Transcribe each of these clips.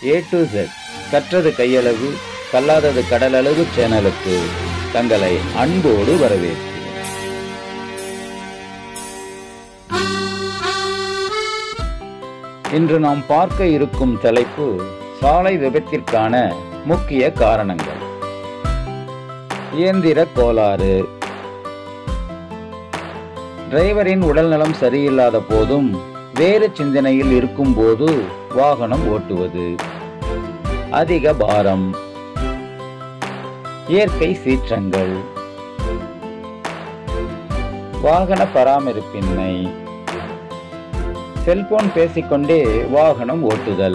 A to Z கற்றது கையளவு கல்லாதது கடலளவு சேனலுக்கு தங்களை அன்போடு வரவேற்கிறேன் இன்று நாம் பார்க்க இருக்கும் தலைப்பு சாலை விபத்திற்கான முக்கிய காரணங்கள் இயந்திர கோளாறு டிரைவரின் உடல்நலம் சரியில்லாத போதும் வேறு சிந்தனையில் இருக்கும்போது வாகனம் ஓட்டுவது அதிக பாரம் இயற்கை சீற்றங்கள் வாகன பராமரிப்பின்மை செல்போன் பேசிக்கொண்டே வாகனம் ஓட்டுதல்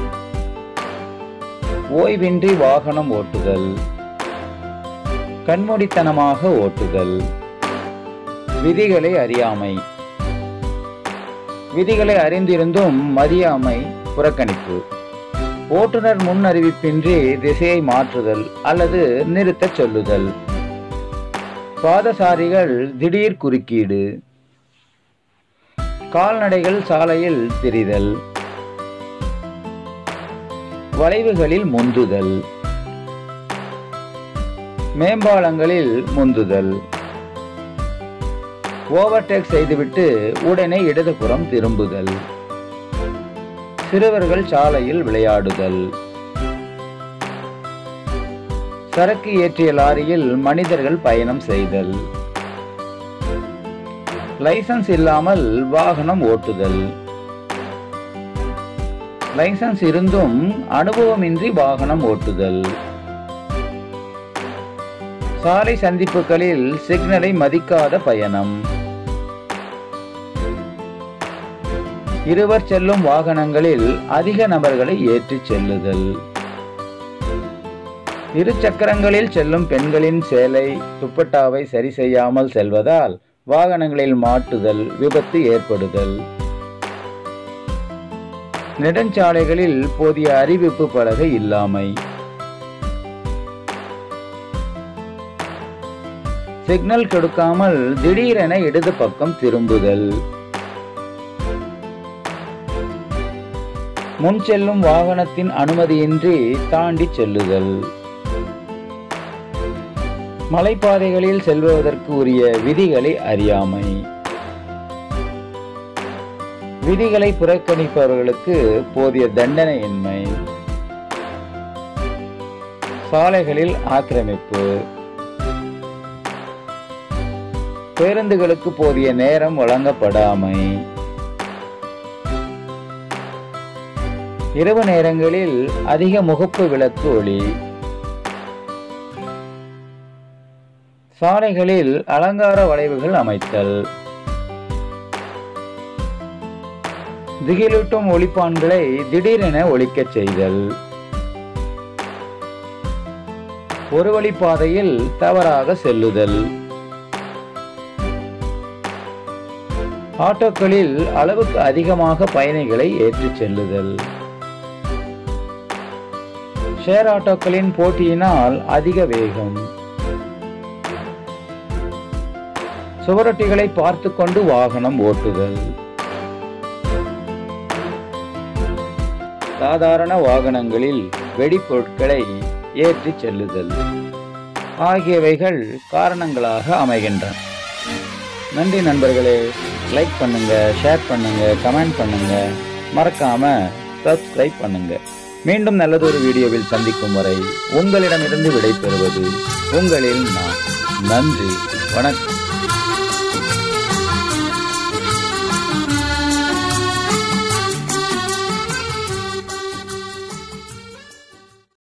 ஓய்வின்றி வாகனம் ஓட்டுதல் கண்மூடித்தனமாக ஓட்டுதல் விதிகளை அறியாமை விதிகளை அறிந்திருந்தும் மதியாமை புறக்கணிப்பு ஓட்டுநர் முன் அறிவிப்பின்றி திசையை மாற்றுதல் அல்லது நிறுத்தச் சொல்லுதல் பாதசாரிகள் திடீர் குறுக்கீடு கால்நடைகள் சாலையில் திரிதல் வளைவுகளில் முந்துதல் மேம்பாலங்களில் முந்துதல் ஓவர்டேக் செய்துவிட்டு உடனே இடதுபுறம் திரும்புதல் சிறுவர்கள் சாலையில் விளையாடுதல் சரக்கு ஏற்றிய லாரியில் மனிதர்கள் பயணம் செய்தல் லைசன்ஸ் இல்லாமல் வாகனம் ஓட்டுதல் லைசன்ஸ் இருந்தும் அனுபவமின்றி வாகனம் ஓட்டுதல் சாலை சந்திப்புகளில் சிக்னலை மதிக்காத பயணம் இருவர் செல்லும் வாகனங்களில் அதிக நபர்களை ஏற்றிச் செல்லுதல் இரு சக்கரங்களில் செல்லும் பெண்களின் சேலை துப்பட்டாவை சரி செய்யாமல் செல்வதால் வாகனங்களில் மாட்டுதல் விபத்து ஏற்படுதல் நெடுஞ்சாலைகளில் போதிய அறிவிப்பு பலகை இல்லாமை சிக்னல் கொடுக்காமல் திடீரென இடது பக்கம் திரும்புதல் முன் செல்லும் வாகனத்தின் அனுமதியின்றி தாண்டி செல்லுதல் மலைப்பாதைகளில் செல்வதற்கு உரிய விதிகளை அறியாமை விதிகளை புறக்கணிப்பவர்களுக்கு போதிய தண்டனையின்மை சாலைகளில் ஆக்கிரமிப்பு பேருந்துகளுக்கு போதிய நேரம் வழங்கப்படாமை இரவு நேரங்களில் அதிக முகப்பு விளக்கு ஒளி சாலைகளில் அலங்கார வளைவுகள் அமைத்தல் திகிலூட்டும் ஒளிப்பான்களை திடீரென ஒழிக்கச் செய்தல் ஒரு வழிப்பாதையில் தவறாக செல்லுதல் ஆட்டோக்களில் அளவுக்கு அதிகமாக பயணிகளை ஏற்றிச் செல்லுதல் ஷேர் ஆட்டோக்களின் போட்டியினால் அதிக வேகம் சுவரொட்டிகளை பார்த்து கொண்டு வாகனம் ஓட்டுதல் சாதாரண வாகனங்களில் வெடிப்பொருட்களை ஏற்றிச் செல்லுதல் ஆகியவைகள் காரணங்களாக அமைகின்றன நன்றி நண்பர்களே லைக் பண்ணுங்க ஷேர் பண்ணுங்க கமெண்ட் பண்ணுங்க மறக்காம சப்ஸ்கிரைப் பண்ணுங்க மீண்டும் நல்லதொரு வீடியோவில் சந்திக்கும் வரை உங்களிடமிருந்து விடைபெறுவது உங்களில் நான் நன்றி வணக்கம்